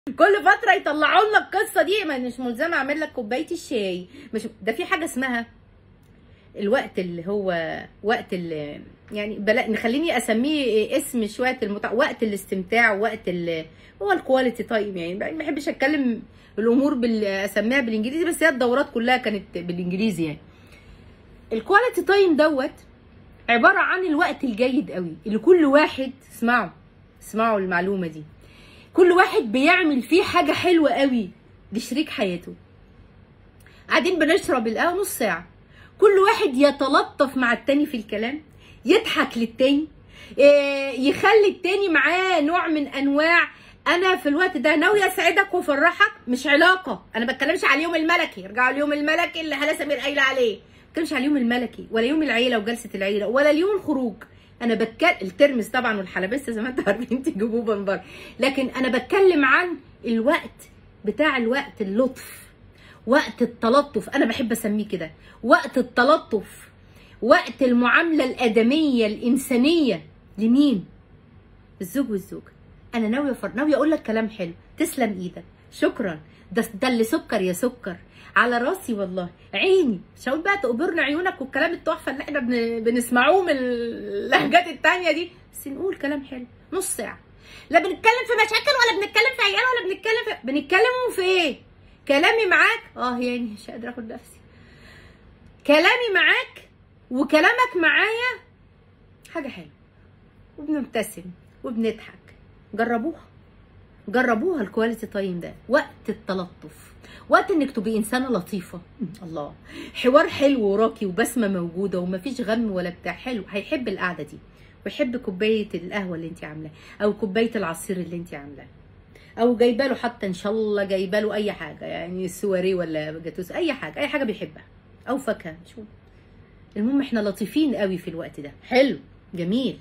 كل فتره يطلعوا لنا القصه دي ما مش ملزمه اعمل لك كوبايه الشاي مش ده في حاجه اسمها الوقت اللي هو وقت اللي يعني بلا نخليني اسميه اسم شويه المتع... وقت الاستمتاع وقت ال... هو الكواليتي تايم يعني ما بحبش اتكلم الامور بال... اسميها بالانجليزي بس هي الدورات كلها كانت بالانجليزي يعني الكواليتي تايم دوت عباره عن الوقت الجيد قوي اللي كل واحد اسمعوا اسمعوا المعلومه دي كل واحد بيعمل فيه حاجه حلوه قوي لشريك حياته قاعدين بنشرب القهوه نص ساعه كل واحد يتلطف مع التاني في الكلام يضحك للتاني يخلي التاني معاه نوع من انواع انا في الوقت ده ناوي اسعدك وافرحك مش علاقه انا ما بتكلمش على اليوم الملكي ارجعوا اليوم الملكي اللي هلا سمير قايله عليه ما بتكلمش على اليوم الملكي ولا يوم العيله وجلسه العيله ولا اليوم الخروج انا بتكلم الترمس طبعا والحلبسه زي ما انتوا عارفين تجيبوه من بره لكن انا بتكلم عن الوقت بتاع الوقت اللطف وقت التلطف انا بحب اسميه كده وقت التلطف وقت المعامله الادميه الانسانيه لمين الزوج والزوجه انا ناويه فر... ناويه اقول لك كلام حلو تسلم ايدك شكرا ده ده اللي سكر يا سكر على راسي والله عيني مش هقول بقى تقبرنا عيونك والكلام التحفه اللي احنا بن... بنسمعوه من اللهجات التانية دي بس نقول كلام حلو نص ساعه لا بنتكلم في مشاكل ولا بنتكلم في عيال ولا بنتكلم في بنتكلم في ايه كلامي معاك اه يعني مش قادره اخد نفسي كلامي معاك وكلامك معايا حاجه حلوه وبنبتسم وبنضحك جربوها جربوها الكواليتي تايم ده وقت التلطف وقت انك تبقي انسانه لطيفه الله حوار حلو وراكي وبسمه موجوده ومفيش غم ولا بتاع حلو هيحب القعده دي ويحب كوبايه القهوه اللي انت عاملاها او كوبايه العصير اللي انت عاملاه او جايبه له حتى ان شاء الله جايبه له اي حاجه يعني سواري ولا جاتوس اي حاجه اي حاجه بيحبها او فاكهه شو المهم احنا لطيفين قوي في الوقت ده حلو جميل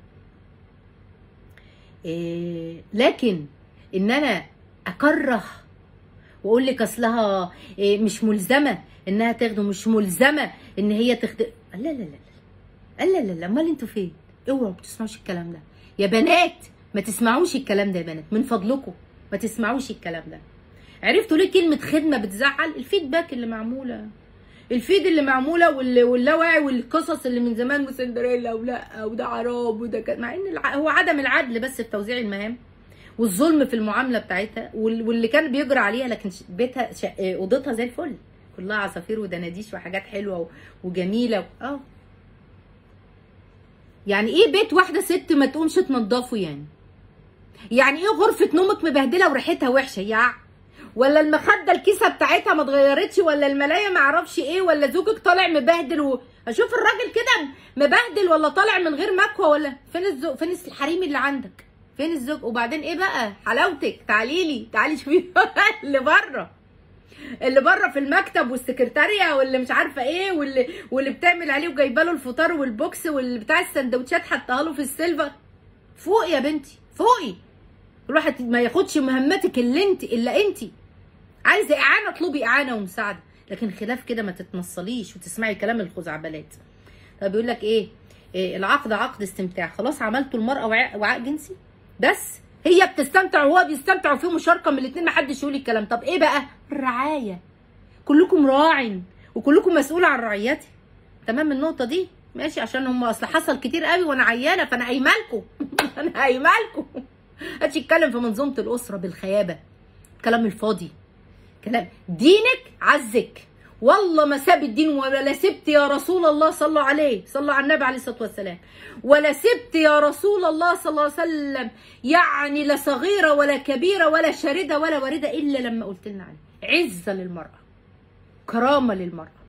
إيه لكن ان انا اكره واقول لك اصلها إيه مش ملزمه انها تاخده مش ملزمه ان هي تخد لا لا لا لا لا لا لا امال انتوا فين اوعوا ما تسمعوش الكلام ده يا بنات ما تسمعوش الكلام ده يا بنات من فضلكم ما تسمعوش الكلام ده عرفتوا ليه كلمه خدمه بتزعل الفيدباك اللي معموله الفيد اللي معموله واللاوعي والقصص اللي من زمان وسندريلا ولا وده عراب وده كده مع ان هو عدم العدل بس في توزيع المهام والظلم في المعامله بتاعتها واللي كان بيجرى عليها لكن بيتها اوضتها زي الفل كلها عصافير ودناديش وحاجات حلوه وجميله اه يعني ايه بيت واحده ست ما تقومش تنضفه يعني يعني ايه غرفه نومك مبهدله وريحتها وحشه يا ولا المخده الكيسه بتاعتها ما اتغيرتش ولا الملايه ما اعرفش ايه ولا زوجك طالع مبهدل و... اشوف الراجل كده مبهدل ولا طالع من غير مكوى ولا فين الزوج فين الحريم اللي عندك فين الزوج وبعدين ايه بقى حلاوتك تعالي لي تعالي شوفي اللي بره اللي بره في المكتب والسكرتاريه واللي مش عارفه ايه واللي واللي بتعمل عليه وجايبه له الفطار والبوكس واللي بتاع السندوتشات حطها له في السيلفر فوق يا بنتي فوقي الواحد ما ياخدش مهمتك اللي انت الا انت عايزه اعانه اطلبي اعانه ومساعده لكن خلاف كده ما تتنصليش وتسمعي كلام الخزعبلات طب بيقول لك ايه, إيه العقد عقد استمتاع خلاص عملتوا المراه وعاء, وعاء جنسي بس هي بتستمتع وهو بيستمتع وفي مشاركه من الاثنين ما حدش يقول الكلام طب ايه بقى الرعايه كلكم راع وكلكم مسؤول عن رعيتي تمام النقطه دي ماشي عشان هم اصل حصل كتير قوي وانا عيانه فانا قايمه لكم انا قايمه لكم محدش يتكلم في منظومه الاسره بالخيابه الكلام الفاضي كلام دينك عزك والله ما ساب الدين ولا سبت يا رسول الله صلى عليه صلى على النبي عليه الصلاه والسلام ولا سبت يا رسول الله صلى الله عليه وسلم يعني لا صغيره ولا كبيره ولا شارده ولا وارده الا لما قلت لنا عليه عزه للمراه كرامه للمراه